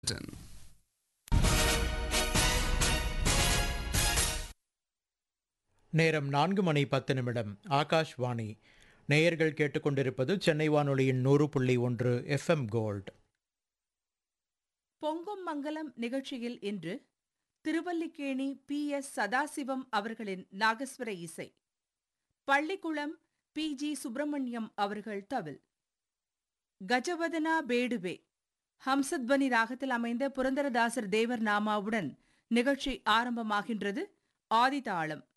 நேரம் நான்கு மணி பத்து நிமிடம் ஆகாஷ்வாணி நேயர்கள் கேட்டுக்கொண்டிருப்பது சென்னை வானொலியின் நூறு புள்ளி ஒன்று எஃப்எம் கோல்ட் பொங்கும் மங்கலம் நிகழ்ச்சியில் இன்று திருவல்லிக்கேணி பி எஸ் சதாசிவம் அவர்களின் நாகஸ்வர இசை பள்ளிக்குளம் பி ஜி சுப்பிரமணியம் அவர்கள் தவில் கஜவதனா பேடுவே ஹம்சத்வனி ராகத்தில் அமைந்த புரந்தரதாசர் தேவர் நாமாவுடன் நிகழ்ச்சி ஆரம்பமாகின்றது ஆதிதாளம்